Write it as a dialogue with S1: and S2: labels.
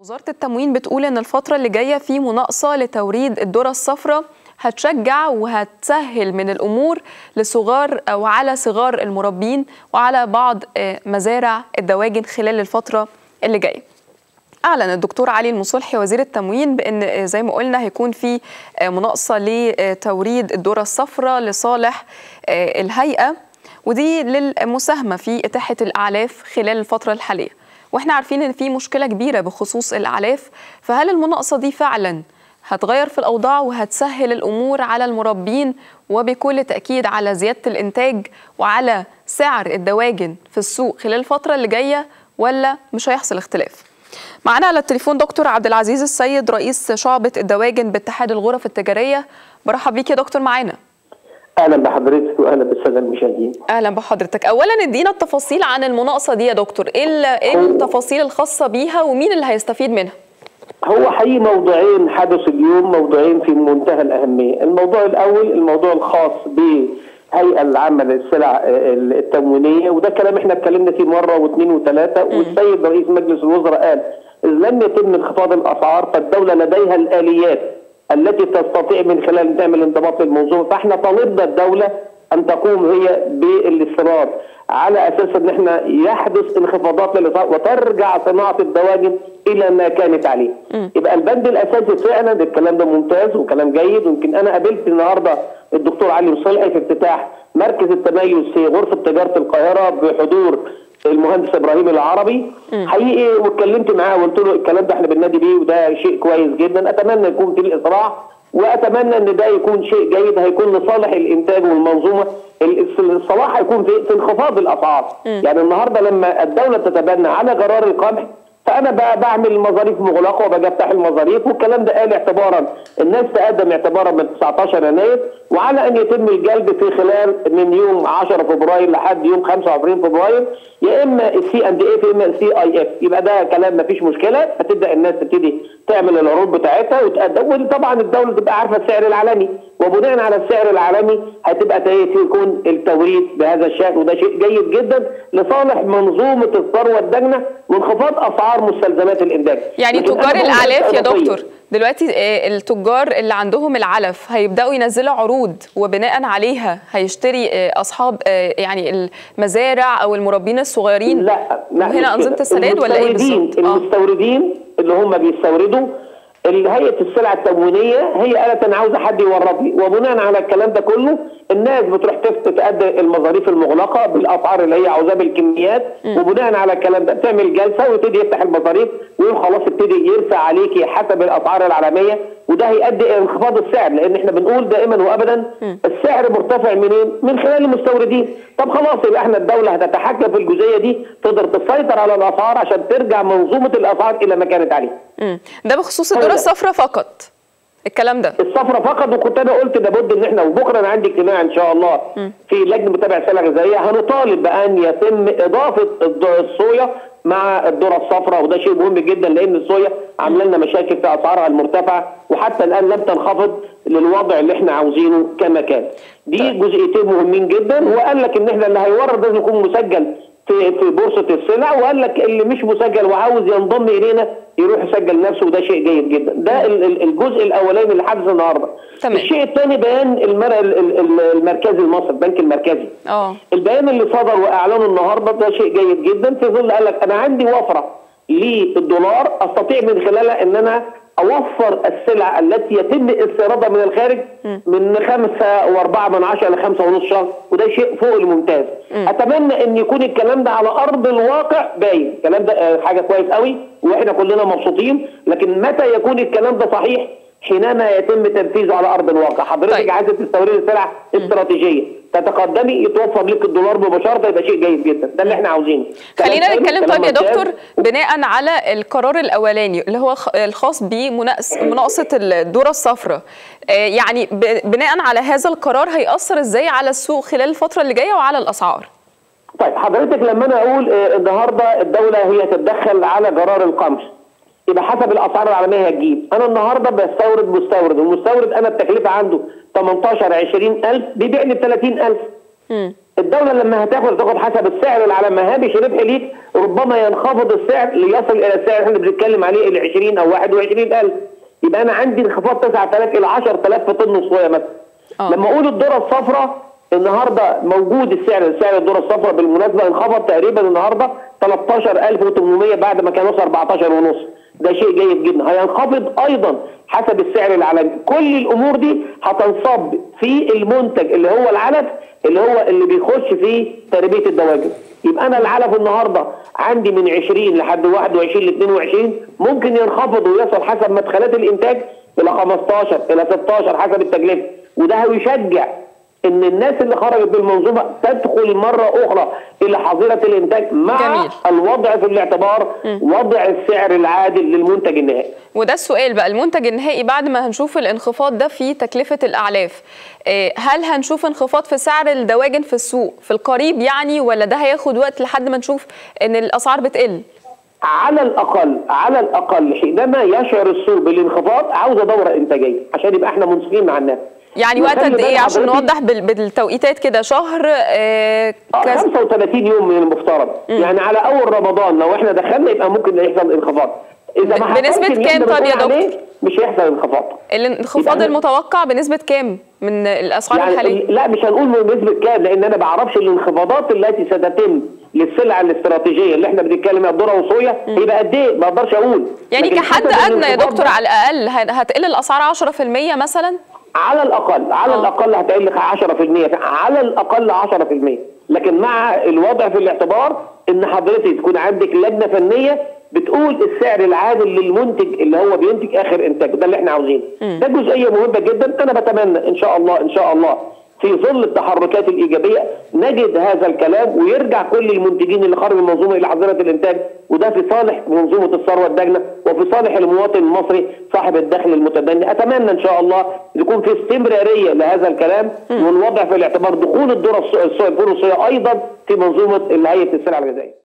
S1: وزارة التموين بتقول إن الفترة اللي جاية في مناقصة لتوريد الذرة الصفراء هتشجع وهتسهل من الأمور لصغار أو على صغار المربين وعلى بعض مزارع الدواجن خلال الفترة اللي جاية. أعلن الدكتور علي المصلحي وزير التموين بأن زي ما قلنا هيكون في مناقصة لتوريد الذرة الصفراء لصالح الهيئة ودي للمساهمة في إتاحة الأعلاف خلال الفترة الحالية. واحنا عارفين ان في مشكله كبيره بخصوص الاعلاف فهل المناقصه دي فعلا هتغير في الاوضاع وهتسهل الامور على المربين وبكل تاكيد على زياده الانتاج وعلى سعر الدواجن في السوق خلال الفتره اللي جايه ولا مش هيحصل اختلاف معنا على التليفون دكتور عبد العزيز السيد رئيس شعبه الدواجن باتحاد الغرف التجاريه برحب بيك يا دكتور معانا
S2: اهلا بحضرتك واهلا بالساده المشاهدين
S1: اهلا بحضرتك اولا ادينا التفاصيل عن المناقصه دي يا دكتور ايه ايه التفاصيل الخاصه بيها ومين اللي هيستفيد منها
S2: هو حقيقي موضوعين حدث اليوم موضوعين في منتهى الاهميه الموضوع الاول الموضوع الخاص بالهيئه العامه للسلع التموينيه وده كلام احنا اتكلمنا فيه مره واثنين وثلاثه والسيد رئيس مجلس الوزراء قال اذ لم يتم انخفاض الاسعار فالدوله لديها الاليات التي تستطيع من خلال تعمل انضباط للموضوع فاحنا طالبنا الدوله ان تقوم هي بالاستمرار على اساس ان احنا يحدث انخفاضات للاسعار وترجع صناعه الدواجن الى ما كانت عليه. م. يبقى البند الاساسي فعلا الكلام ده ممتاز وكلام جيد ويمكن انا قابلت النهارده الدكتور علي مصلحي في افتتاح مركز التميز في غرفه تجاره القاهره بحضور المهندس ابراهيم العربي م. حقيقي واتكلمت معاه وقلت له الكلام ده احنا بننادي بيه وده شيء كويس جدا اتمنى يكون في الاسراع واتمنى ان ده يكون شيء جيد هيكون لصالح الانتاج والمنظومه الصلاح هيكون في, في انخفاض الاسعار يعني النهارده لما الدوله تتبنى على قرار القمح فانا بقى بعمل مظاريف مغلقه وباجي افتح المظاريف والكلام ده قال اعتبارا الناس تقدم اعتبارا من 19 يناير وعلى ان يتم الجلب في خلال من يوم 10 فبراير لحد يوم 25 فبراير يا اما السي اند اف يا اما السي اي اف يبقى ده كلام ما فيش مشكله هتبدا الناس تبتدي تعمل العروض بتاعتها وتقدم وطبعا الدوله تبقى عارفه السعر العالمي وبناء على السعر العالمي هتبقى يكون التوريد بهذا الشكل وده شيء جيد جدا لصالح منظومه الثروه الداجنه وانخفاض اسعار مستلزمات الانتاج
S1: يعني تجار الاعلاف يا دكتور دلوقتي التجار اللي عندهم العلف هيبداوا ينزلوا عروض وبناء عليها هيشتري اصحاب يعني المزارع او المربين الصغيرين
S2: لا لا
S1: وهنا انظمه السداد ولا ايه بالظبط
S2: المستوردين اللي هم بيستوردوا هيئه السلع التموينيه هي قالت انا عاوزه حد يورد لي وبناء على الكلام ده كله الناس بتروح تأدي المظاريف المغلقه بالاسعار اللي هي عاوزاها بالكميات م. وبناء على الكلام ده تعمل جلسه ويبتدي يفتح المظاريف ويقول خلاص ابتدي يرفع عليكي حسب الاسعار العالميه وده هيؤدي الى انخفاض السعر لان احنا بنقول دائما وابدا م. السعر مرتفع منين؟ من خلال المستوردين طب خلاص يبقى احنا الدوله هتتحكم في الجزئيه دي تقدر تسيطر على الاسعار عشان ترجع منظومه الاسعار الى ما كانت عليه.
S1: ده بخصوص الذره الصفراء فقط. الكلام ده
S2: الصفرة فقط وكنت انا قلت لابد ان احنا وبكره انا عندي اجتماع ان شاء الله م. في لجنه متابعه السلع الغذائيه هنطالب بان يتم اضافه الصويا مع الذره الصفراء وده شيء مهم جدا لان الصويا عامله لنا مشاكل في اسعارها المرتفعه وحتى الان لم تنخفض للوضع اللي احنا عاوزينه كما كان. دي طيب. جزئيتين مهمين جدا وقال لك ان احنا اللي هيورد لازم يكون مسجل في في بورصه السلع وقال لك اللي مش مسجل وعاوز ينضم الينا يروح يسجل نفسه وده شيء جيد جدا ده الجزء الاولاني اللي حدث النهارده تمام. الشيء الثاني بيان المر... المركزي المصري البنك المركزي
S1: اه
S2: البيان اللي صدر واعلنه النهارده ده شيء جيد جدا في ظل قال لك انا عندي وفره للدولار استطيع من خلالها ان انا اوفر السلع التي يتم استيرادها من الخارج م. من خمسة واربعة من عشرة لخمسة ونص شهر وده شيء فوق الممتاز م. اتمنى ان يكون الكلام ده على ارض الواقع باين الكلام ده حاجة كويس قوي واحنا كلنا مبسوطين لكن متى يكون الكلام ده صحيح حينما يتم تنفيذه على ارض الواقع حضرتك طيب. عايزه تستوردي سلع استراتيجيه تتقدمي يتوفر لك الدولار مباشره يبقى شيء جيد جدا ده اللي احنا عاوزينه
S1: خلينا نتكلم طيب يا دكتور بناء على القرار الاولاني اللي هو الخاص بمناقصه الذره الصفراء يعني بناء على هذا القرار هيأثر ازاي على السوق خلال الفتره اللي جايه وعلى الاسعار
S2: طيب حضرتك لما انا اقول النهارده الدوله هي تتدخل على قرار القمح يبقى حسب الاسعار العالميه هتجيب انا النهارده بستورد مستورد والمستورد انا التكلفه عنده 18 20000 بيبيعني ب 30000 الدوله لما هتاخد تاخد حسب السعر اللي على مهامش ربح ليك ربما ينخفض السعر ليصل الى السعر اللي احنا بنتكلم عليه ال 20 او 21000 يبقى انا عندي انخفاض 9000 الى 10000 في طن صويا مثلا
S1: آه.
S2: لما اقول الذره الصفراء النهارده موجود السعر سعر الذره الصفراء بالمناسبه انخفض تقريبا النهارده 13800 بعد ما كان وصل 14 ونص ده شيء جيد جدا هينخفض ايضا حسب السعر العالمي كل الامور دي هتنصب في المنتج اللي هو العلف اللي هو اللي بيخش في تربيه الدواجن يبقى انا العلف النهارده عندي من 20 لحد 21 ل 22 ممكن ينخفض ويصل حسب مدخلات الانتاج الى 15 الى 16 حسب التكلفه وده هيشجع ان الناس اللي خرجت بالمنظومه تدخل مره اخرى الى حظيره الانتاج مع
S1: جميل.
S2: الوضع في الاعتبار وضع السعر العادل للمنتج النهائي
S1: وده السؤال بقى المنتج النهائي بعد ما هنشوف الانخفاض ده في تكلفة الأعلاف آه، هل هنشوف انخفاض في سعر الدواجن في السوق في القريب يعني ولا ده هياخد وقت لحد ما نشوف ان الأسعار بتقل
S2: على الاقل على الاقل حينما يشعر السوق بالانخفاض عاوزه دوره انتاجيه عشان يبقى احنا منصفين مع الناس
S1: يعني وقت
S2: وخلي
S1: قد
S2: بال
S1: ايه عشان
S2: حضرتك-
S1: نوضح بال- بالتوقيتات كده شهر آه،
S2: آه،
S1: كذا
S2: 35 يوم من المفترض يعني على اول رمضان لو احنا دخلنا يبقى ممكن يحصل انخفاض اذا ما
S1: بنسبة
S2: حصلش
S1: كام
S2: اللي
S1: طب يا
S2: بنقول عليه،
S1: دكتور؟
S2: مش هيحصل انخفاض
S1: الانخفاض
S2: يبقى-
S1: المتوقع بنسبة كام من الأسعار
S2: يعني
S1: الحالية؟
S2: لا مش هنقول بنسبه كام لان انا بعرفش الانخفاضات التي ستتم للسلع الاستراتيجيه اللي احنا بنتكلم عن ذره وصويا يبقى قد ايه ما اقدرش اقول
S1: يعني
S2: لكن
S1: كحد
S2: حسب
S1: أدنى يا
S2: الانخفاض
S1: دكتور
S2: ده-
S1: على الأقل هت- هتقل الأسعار 10% مثلا؟
S2: على الاقل على
S1: آه.
S2: الاقل هتقل 10% على الاقل 10% لكن مع الوضع في الاعتبار ان حضرتك تكون عندك لجنه فنيه بتقول السعر العادل للمنتج اللي هو بينتج اخر انتاج ده اللي احنا عاوزينه ده جزئيه مهمه جدا انا بتمنى ان شاء الله ان شاء الله في ظل التحركات الايجابيه نجد هذا الكلام ويرجع كل المنتجين اللي خرجوا من المنظومه الى حظيره الانتاج وده في صالح منظومه الثروه الداجنه وفي صالح المواطن المصري صاحب الدخل المتدني اتمنى ان شاء الله يكون في استمراريه لهذا الكلام والوضع في الاعتبار دخول الذره الص- الص- الفول الصويا ايضا في منظومه هيئه السلع الغذائيه